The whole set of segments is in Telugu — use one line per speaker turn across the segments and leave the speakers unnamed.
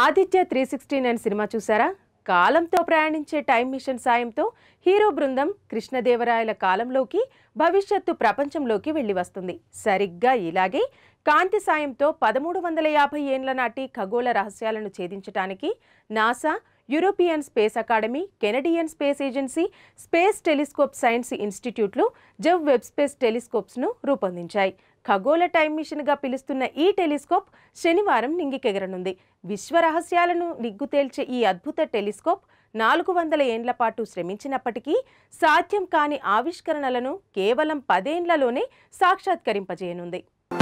Aditya three sixty nine cinema చూసారా కాలంతో ప్రయాణించే టైం మిషన్ సాయంతో హీరో బృందం కృష్ణదేవరాయల కాలంలోకి భవిష్యత్తు ప్రపంచంలోకి వెళ్లి వస్తుంది సరిగ్గా ఇలాగే కాంతి సాయంతో పదమూడు వందల యాభై ఏండ్ల నాటి ఖగోళ రహస్యాలను ఛేదించడానికి NASA European space academy Canadian space agency space telescope science ఇన్స్టిట్యూట్లు జవ్ వెబ్ స్పేస్ టెలిస్కోప్స్ను రూపొందించాయి ఖగోళ టైం మిషన్గా పిలుస్తున్న ఈ టెలిస్కోప్ శనివారం నింగికెగరనుంది విశ్వ రహస్యాలను నిగ్గు తేల్చే ఈ అద్భుత టెలిస్కోప్ నాలుగు వందల ఏండ్ల పాటు శ్రమించినప్పటికీ సాధ్యం కాని ఆవిష్కరణలను కేవలం పదేండ్లలోనే సాక్షాత్కరింపజేయనుంది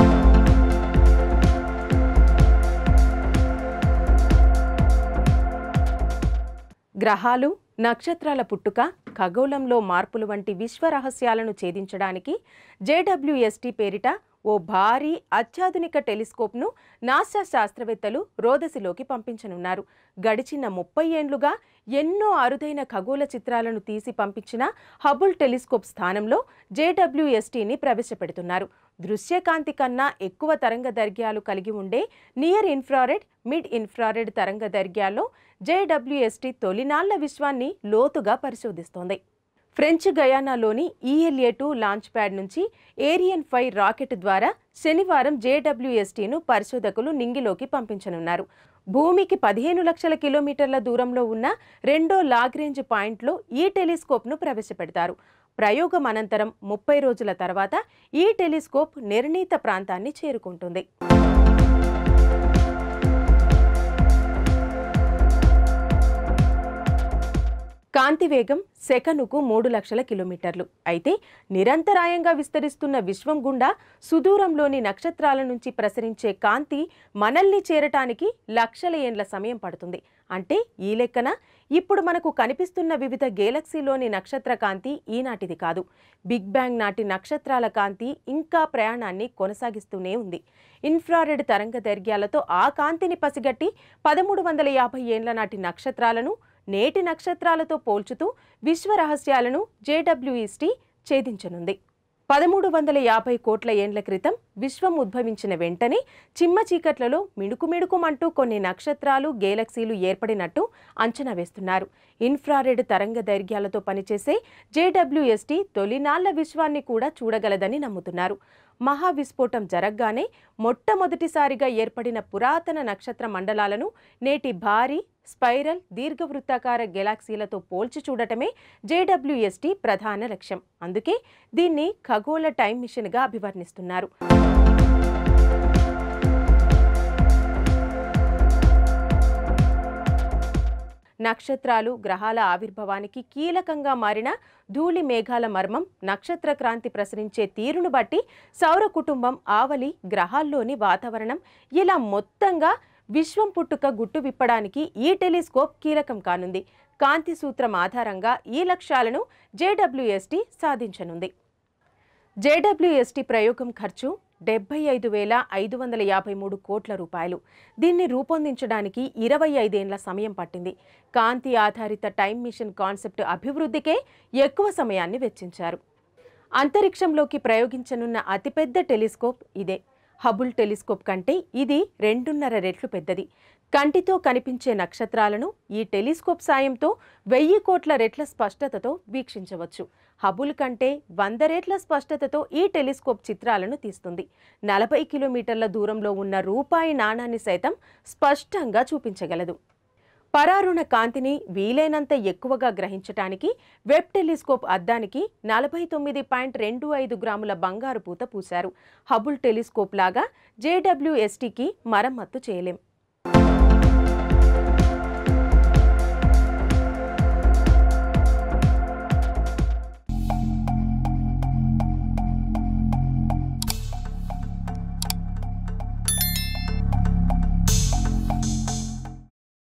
గ్రహాలు నక్షత్రాల పుట్టుక ఖగోళంలో మార్పులు వంటి విశ్వ రహస్యాలను ఛేదించడానికి జేడబ్ల్యూఎస్టీ పేరిట ఓ భారీ అత్యాధునిక టెలిస్కోప్ను నాసా శాస్త్రవేత్తలు రోదసిలోకి పంపించనున్నారు గడిచిన ముప్పై ఏండ్లుగా ఎన్నో అరుదైన ఖగోళ చిత్రాలను తీసి పంపించిన హబుల్ టెలిస్కోప్ స్థానంలో జేడబ్ల్యూఎస్టీని ప్రవేశపెడుతున్నారు దృశ్యకాంతి కన్నా ఎక్కువ తరంగ దైర్ఘ్యాలు కలిగి ఉండే నియర్ ఇన్ఫ్రారెడ్ మిడ్ ఇన్ఫ్రారెడ్ తరంగ దైర్ఘ్యాల్లో జేడబ్ల్యూఎస్టీ తొలినాళ్ల విశ్వాన్ని లోతుగా పరిశోధిస్తోంది ఫ్రెంచ్ గయానాలోని ఈఎల్ఏ టూ లాంచ్ ప్యాడ్ నుంచి ఏరియన్ ఫైవ్ రాకెట్ ద్వారా శనివారం జేడబ్ల్యూఎస్టీను పరిశోధకులు నింగిలోకి పంపించనున్నారు భూమికి పదిహేను లక్షల కిలోమీటర్ల దూరంలో ఉన్న రెండో లాగ్రేంజ్ పాయింట్లో ఈ టెలిస్కోప్ను ప్రవేశపెడతారు ప్రయోగం అనంతరం ముప్పై రోజుల తర్వాత ఈ టెలిస్కోప్ నిర్ణీత ప్రాంతాన్ని చేరుకుంటుంది కాంతి వేగం సెకనుకు మూడు లక్షల కిలోమీటర్లు అయితే నిరంతరాయంగా విస్తరిస్తున్న విశ్వం గుండా సుదూరంలోని నక్షత్రాల నుంచి ప్రసరించే కాంతి మనల్ని చేరటానికి లక్షల ఏండ్ల సమయం పడుతుంది అంటే ఈ లెక్కన ఇప్పుడు మనకు కనిపిస్తున్న వివిధ గేలక్సీలోని నక్షత్ర కాంతి ఈనాటిది కాదు బిగ్ బ్యాంగ్ నాటి నక్షత్రాల కాంతి ఇంకా ప్రయాణాన్ని కొనసాగిస్తూనే ఉంది ఇన్ఫ్రారెడ్ తరంగ దైర్ఘ్యాలతో ఆ కాంతిని పసిగట్టి పదమూడు వందల యాభై ఏండ్ల నాటి నక్షత్రాలను నేటి నక్షత్రాలతో పోల్చుతూ విశ్వ రహస్యాలను జేడబ్ల్యూఈస్టీ ఛేదించనుంది పదమూడు వందల యాభై కోట్ల ఏండ్ల క్రితం విశ్వం ఉద్భవించిన వెంటనే చిమ్మ చీకట్లలో మిణుకు మిణుకుమంటూ కొన్ని నక్షత్రాలు గేలక్సీలు ఏర్పడినట్టు అంచనా వేస్తున్నారు ఇన్ఫ్రారెడ్ తరంగ దైర్ఘ్యాలతో పనిచేసే జేడబ్ల్యూఎస్టీ తొలినాళ్ల విశ్వాన్ని కూడా చూడగలదని నమ్ముతున్నారు మహావిస్ఫోటం జరగ్గానే మొట్టమొదటిసారిగా ఏర్పడిన పురాతన నక్షత్ర మండలాలను నేటి భారీ స్పైరల్ దీర్ఘవృత్తాకార గెలాక్సీలతో పోల్చి చూడటమే జేడబ్ల్యూఎస్టీ ప్రధాన లక్ష్యం అందుకే దీన్ని ఖగోళ టైం మిషన్గా అభివర్ణిస్తున్నారు నక్షత్రాలు గ్రహాల ఆవిర్భావానికి కీలకంగా మారిన ధూళి మేఘాల మర్మం నక్షత్ర క్రాంతి ప్రసరించే తీరును బట్టి సౌర కుటుంబం ఆవలి గ్రహాల్లోని వాతావరణం ఇలా మొత్తంగా విశ్వం పుట్టుక గుట్టు విప్పడానికి ఈ టెలిస్కోప్ కీలకం కానుంది కాంతి సూత్రం ఆధారంగా ఈ లక్ష్యాలను జేడబ్ల్యూఎస్టీ సాధించనుంది జేడబ్ల్యూఎస్టీ ప్రయోగం ఖర్చు డెబ్బై ఐదు వేల ఐదు వందల యాభై మూడు కోట్ల రూపాయలు దీన్ని రూపొందించడానికి ఇరవై ఐదేండ్ల సమయం పట్టింది కాంతి ఆధారిత టైం మిషన్ కాన్సెప్ట్ అభివృద్ధికే ఎక్కువ సమయాన్ని వెచ్చించారు అంతరిక్షంలోకి ప్రయోగించనున్న అతిపెద్ద టెలిస్కోప్ ఇదే హబుల్ టెలిస్కోప్ కంటే ఇది రెండున్నర రెట్లు పెద్దది కంటితో కనిపించే నక్షత్రాలను ఈ టెలిస్కోప్ సాయంతో వెయ్యి కోట్ల రెట్ల స్పష్టతతో వీక్షించవచ్చు హబుల్ కంటే వంద రెట్ల స్పష్టతతో ఈ టెలిస్కోప్ చిత్రాలను తీస్తుంది నలభై కిలోమీటర్ల దూరంలో ఉన్న రూపాయి నాణాన్ని సైతం స్పష్టంగా చూపించగలదు పరారుణ కాంతిని వీలైనంత ఎక్కువగా గ్రహించటానికి వెబ్ టెలిస్కోప్ అద్దానికి నలభై తొమ్మిది పాయింట్ రెండు ఐదు గ్రాముల బంగారు పూత పూశారు హబుల్ టెలిస్కోప్ లాగా జేడబ్ల్యూఎస్టీకి మరమ్మత్తు చేయలేం